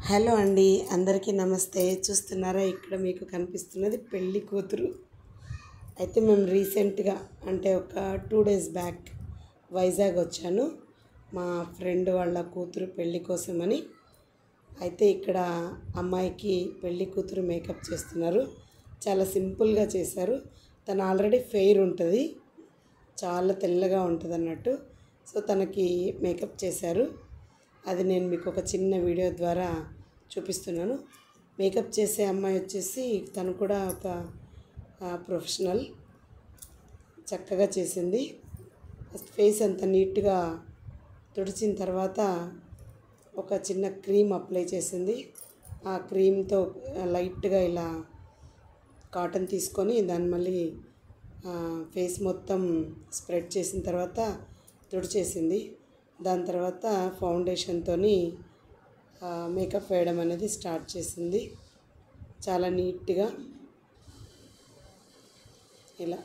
hello అండి అందరికీ నమస్తే చూస్తున్నారా ఇక్కడ మీకు కనిపిస్తున్నది పెళ్ళి కూతురు అయితే మేము రీసెంట్గా అంటే ఒక టూ డేస్ బ్యాక్ వైజాగ్ వచ్చాను మా ఫ్రెండ్ వాళ్ళ కూతురు పెళ్ళి కోసమని అయితే ఇక్కడ అమ్మాయికి పెళ్ళి కూతురు మేకప్ చేస్తున్నారు చాలా సింపుల్గా చేశారు తను ఆల్రెడీ ఫెయిర్ ఉంటుంది చాలా తెల్లగా ఉంటుంది అన్నట్టు సో తనకి మేకప్ చేశారు అది నేను మీకు ఒక చిన్న వీడియో ద్వారా చూపిస్తున్నాను మేకప్ చేసే అమ్మాయి వచ్చేసి తను కూడా ఒక ప్రొఫెషనల్ చక్కగా చేసింది ఫస్ట్ ఫేస్ అంత నీట్గా తుడిచిన తర్వాత ఒక చిన్న క్రీమ్ అప్లై చేసింది ఆ క్రీమ్తో లైట్గా ఇలా కాటన్ తీసుకొని దాన్ని మళ్ళీ ఫేస్ మొత్తం స్ప్రెడ్ చేసిన తర్వాత తుడిచేసింది దాని తర్వాత ఫౌండేషన్తో మేకప్ వేయడం అనేది స్టార్ట్ చేసింది చాలా నీట్గా ఇలా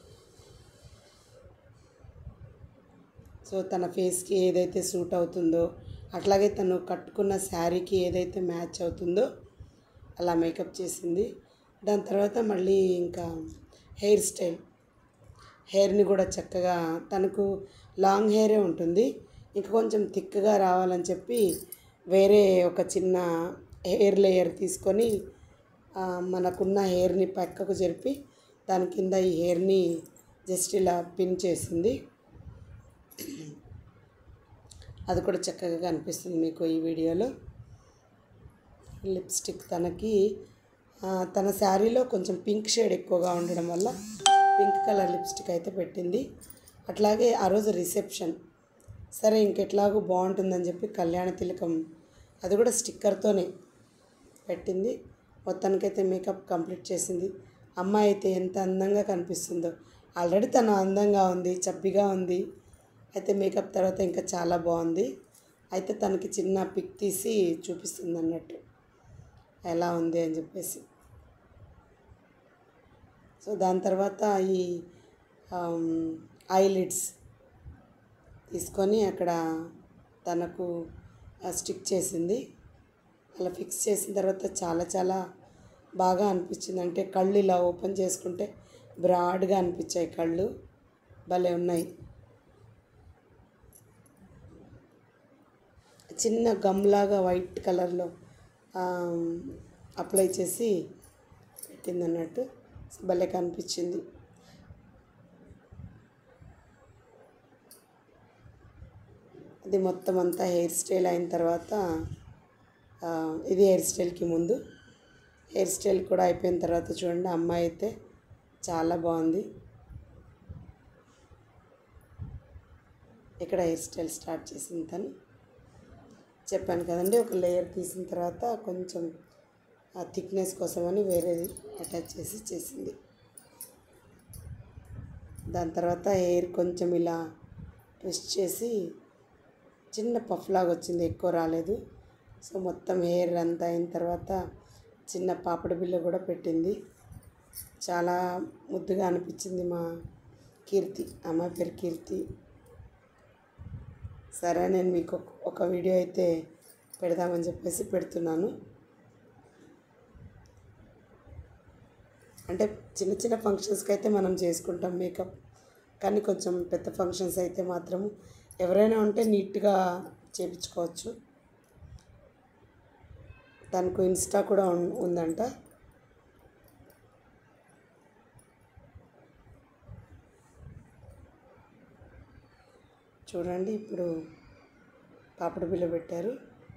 సో తన ఫేస్కి ఏదైతే సూట్ అవుతుందో అట్లాగే తను కట్టుకున్న శారీకి ఏదైతే మ్యాచ్ అవుతుందో అలా మేకప్ చేసింది దాని తర్వాత మళ్ళీ ఇంకా హెయిర్ స్టైల్ హెయిర్ని కూడా చక్కగా తనకు లాంగ్ హెయిరే ఉంటుంది ఇంకా కొంచెం థిక్గా రావాలని చెప్పి వేరే ఒక చిన్న హెయిర్ లేయర్ తీసుకొని మనకున్న హెయిర్ని పక్కకు జరిపి దాని కింద ఈ హెయిర్ని జస్ట్ ఇలా పిన్ చేసింది అది కూడా చక్కగా కనిపిస్తుంది మీకు ఈ వీడియోలో లిప్స్టిక్ తనకి తన శారీలో కొంచెం పింక్ షేడ్ ఎక్కువగా ఉండడం వల్ల పింక్ కలర్ లిప్స్టిక్ అయితే పెట్టింది అట్లాగే ఆ రోజు రిసెప్షన్ సరే ఇంకెట్లాగో బాగుంటుందని చెప్పి కళ్యాణ తిలకం అది కూడా స్టిక్కర్తోనే పెట్టింది మొత్తానికైతే మేకప్ కంప్లీట్ చేసింది అమ్మాయి అయితే ఎంత అందంగా కనిపిస్తుందో ఆల్రెడీ తను అందంగా ఉంది చబ్బిగా ఉంది అయితే మేకప్ తర్వాత ఇంకా చాలా బాగుంది అయితే తనకి చిన్న పిక్ తీసి చూపిస్తుంది అన్నట్టు ఎలా ఉంది అని చెప్పేసి సో దాని తర్వాత ఈ ఐలిడ్స్ తీసుకొని అక్కడ తనకు స్టిక్ చేసింది అలా ఫిక్స్ చేసిన తర్వాత చాలా చాలా బాగా అనిపించింది అంటే కళ్ళు ఇలా ఓపెన్ చేసుకుంటే బ్రాడ్గా అనిపించాయి కళ్ళు భలే ఉన్నాయి చిన్న గమ్లాగా వైట్ కలర్లో అప్లై చేసి పెట్టింది అన్నట్టు భలే కనిపించింది అది మొత్తం అంతా హెయిర్ స్టైల్ అయిన తర్వాత ఇది హెయిర్ స్టైల్కి ముందు హెయిర్ స్టైల్ కూడా అయిపోయిన తర్వాత చూడండి అమ్మాయి అయితే చాలా బాగుంది ఇక్కడ హెయిర్ స్టైల్ స్టార్ట్ చేసింది తను చెప్పాను కదండి ఒక లేయర్ తీసిన తర్వాత కొంచెం ఆ థిక్నెస్ కోసమని వేరేది అటాచ్ చేసి చేసింది దాని తర్వాత హెయిర్ కొంచెం ఇలా ట్విస్ట్ చేసి చిన్న పఫ్ లాగా వచ్చింది ఎక్కువ రాలేదు సో మొత్తం హెయిర్ అంతా అయిన తర్వాత చిన్న పాపడి బిల్ల కూడా పెట్టింది చాలా ముద్దుగా అనిపించింది మా కీర్తి అమ్మాయి పేరు కీర్తి సరే నేను మీకు ఒక వీడియో అయితే పెడదామని చెప్పేసి పెడుతున్నాను అంటే చిన్న చిన్న ఫంక్షన్స్కి అయితే మనం చేసుకుంటాం మేకప్ కానీ కొంచెం పెద్ద ఫంక్షన్స్ అయితే మాత్రం ఎవరైనా ఉంటే నీట్గా చేయించుకోవచ్చు తనకు ఇన్స్టా కూడా ఉందంట చూడండి ఇప్పుడు పాపడి బిల్ల పెట్టారు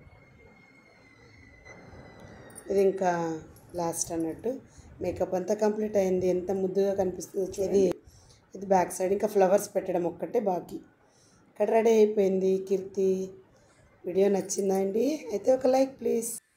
ఇది ఇంకా లాస్ట్ అన్నట్టు మేకప్ అంతా కంప్లీట్ అయింది ఎంత ముద్దుగా కనిపిస్తుందో ఇది ఇది బ్యాక్ సైడ్ ఇంకా ఫ్లవర్స్ పెట్టడం ఒక్కటే బాకీ ఇక్కడ రెడీ అయిపోయింది కీర్తి వీడియో నచ్చిందా అండి అయితే ఒక లైక్ ప్లీజ్